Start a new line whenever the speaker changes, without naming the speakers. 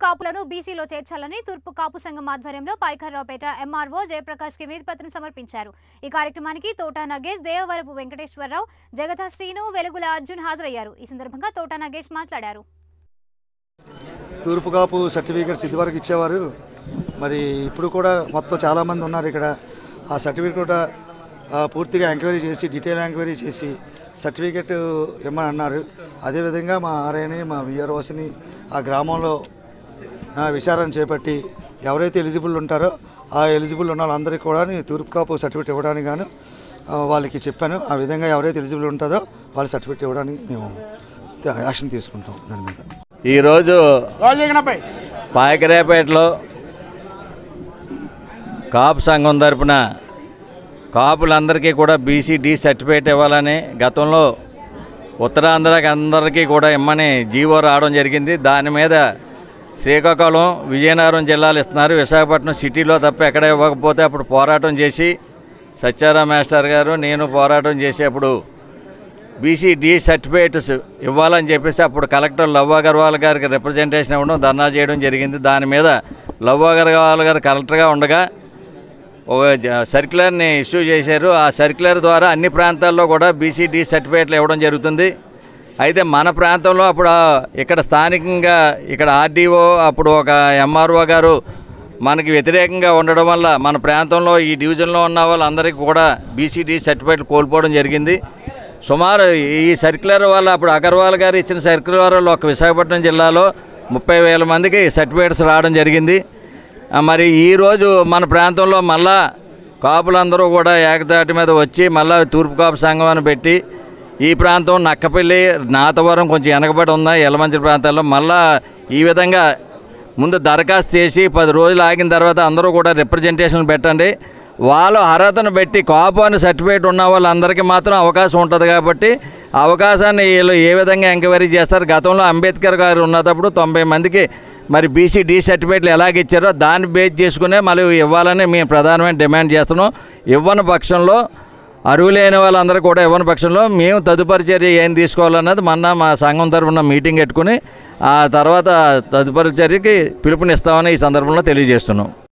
కాపులను బీసీలో చేర్చాలని తూర్పు కాపు సంఘం ఆధ్వర్యంలో పాయకర్రావుపేట ఎంఆర్ఓ జయప్రకాష్ కి వినతిపత్రం సమర్పించారు ఈ కార్యక్రమానికి తోటా నగేష్ దేవవరపు వెంకటేశ్వరరావు జగతా శ్రీను వెలుగుల అర్జున్ హాజరయ్యారు ఈ సందర్భంగా తోటా నగేష్ మాట్లాడారు
తూర్పు కాపు సర్టిఫికేట్స్ ఇదివరకు ఇచ్చేవారు మరి ఇప్పుడు కూడా మొత్తం చాలామంది ఉన్నారు ఇక్కడ ఆ సర్టిఫికేట్ కూడా ఆ, పూర్తిగా ఎంక్వైరీ చేసి డీటెయిల్ ఎంక్వైరీ చేసి సర్టిఫికేట్ ఇమ్మని అన్నారు అదేవిధంగా మా ఆర్ఐని మా విఆర్ఓస్ని ఆ గ్రామంలో ఆ, విచారణ చేపట్టి ఎవరైతే ఎలిజిబుల్ ఉంటారో ఆ ఎలిజిబుల్ ఉన్న వాళ్ళందరికీ కూడా తూర్పు కాపు సర్టిఫికేట్ ఇవ్వడానికి గాను ఆ, వాళ్ళకి చెప్పాను ఆ విధంగా ఎవరైతే ఎలిజిబుల్ ఉంటుందో వాళ్ళ సర్టిఫికేట్ ఇవ్వడానికి మేము యాక్షన్ తీసుకుంటాం దాని మీద
ఈరోజు పాయకరేపేటలో కాపు సంఘం తరపున కాపులందరికీ కూడా బీసీ డి సర్టిఫికేట్ ఇవ్వాలని గతంలో ఉత్తరాంధ్రకి అందరికీ కూడా ఇమ్మని జీవో రావడం జరిగింది దాని మీద శ్రీకాకుళం విజయనగరం జిల్లాలు ఇస్తున్నారు విశాఖపట్నం సిటీలో తప్ప ఎక్కడ ఇవ్వకపోతే అప్పుడు పోరాటం చేసి సత్యారాం మాస్టర్ గారు నేను పోరాటం చేసేప్పుడు బీసీ డి సర్టిఫికేట్స్ ఇవ్వాలని చెప్పేసి అప్పుడు కలెక్టర్ లవ్ అగర్వాల్ గారికి రిప్రజెంటేషన్ ఇవ్వడం ధర్నా చేయడం జరిగింది దాని మీద లవ్ అగర్వాల్ గారు కలెక్టర్గా ఉండగా ఒక జ- సర్క్యులర్ని ఇష్యూ చేశారు ఆ సర్క్యులర్ ద్వారా అన్ని ప్రాంతాల్లో కూడా బీసీ డి సర్టిఫికేట్లు ఇవ్వడం జరుగుతుంది అయితే మన ప్రాంతంలో అప్పుడు ఆ ఇక్కడ స్థానికంగా ఇక్కడ ఆర్డీఓ అప్పుడు ఒక ఎంఆర్ఓ గారు మనకి వ్యతిరేకంగా ఉండడం వల్ల మన ప్రాంతంలో ఈ డివిజన్లో ఉన్న వాళ్ళందరికీ కూడా బీసీడీ సర్టిఫికేట్లు కోల్పోవడం జరిగింది సుమారు ఈ సర్క్యులర్ వల్ల అప్పుడు అగర్వాల్ గారు ఇచ్చిన సర్క్యులర్ వల్ల ఒక విశాఖపట్నం జిల్లాలో ముప్పై వేల మందికి సర్టిఫికేట్స్ రావడం జరిగింది ఆ, మరి ఈరోజు మన ప్రాంతంలో మళ్ళా కాపులందరూ కూడా ఏకతాటి మీద వచ్చి మళ్ళా తూర్పు కాపు సంఘం అని పెట్టి ఈ ప్రాంతం నక్కపల్లి నాతవరం కొంచెం వెనకబడి ఉన్నాయి ఎలమంచి ప్రాంతాల్లో మళ్ళా ఈ విధంగా ముందు దరఖాస్తు చేసి పది రోజులు ఆగిన తర్వాత అందరూ కూడా రిప్రజెంటేషన్ పెట్టండి వాళ్ళు అర్హతను పెట్టి కాపు అని సర్టిఫికేట్ ఉన్న వాళ్ళందరికీ మాత్రం అవకాశం ఉంటుంది కాబట్టి ఆ అవకాశాన్ని వీళ్ళు ఏ విధంగా ఎంక్వైరీ చేస్తారు గతంలో అంబేద్కర్ గారు ఉన్నప్పుడు తొంభై మందికి మరి బీసీ డి సర్టిఫికేట్లు ఎలాగ ఇచ్చారో దాన్ని బేస్ చేసుకునే మళ్ళీ ఇవ్వాలని మేము ప్రధానమైన డిమాండ్ చేస్తున్నాం ఇవ్వని పక్షంలో అర్హులైన వాళ్ళందరూ కూడా ఇవ్వని పక్షంలో మేము తదుపరి చర్య ఏం తీసుకోవాలన్నది మొన్న మా సంఘం తరఫున మీటింగ్ పెట్టుకుని ఆ తర్వాత తదుపరి చర్యకి పిలుపునిస్తామని ఈ సందర్భంలో తెలియజేస్తున్నాం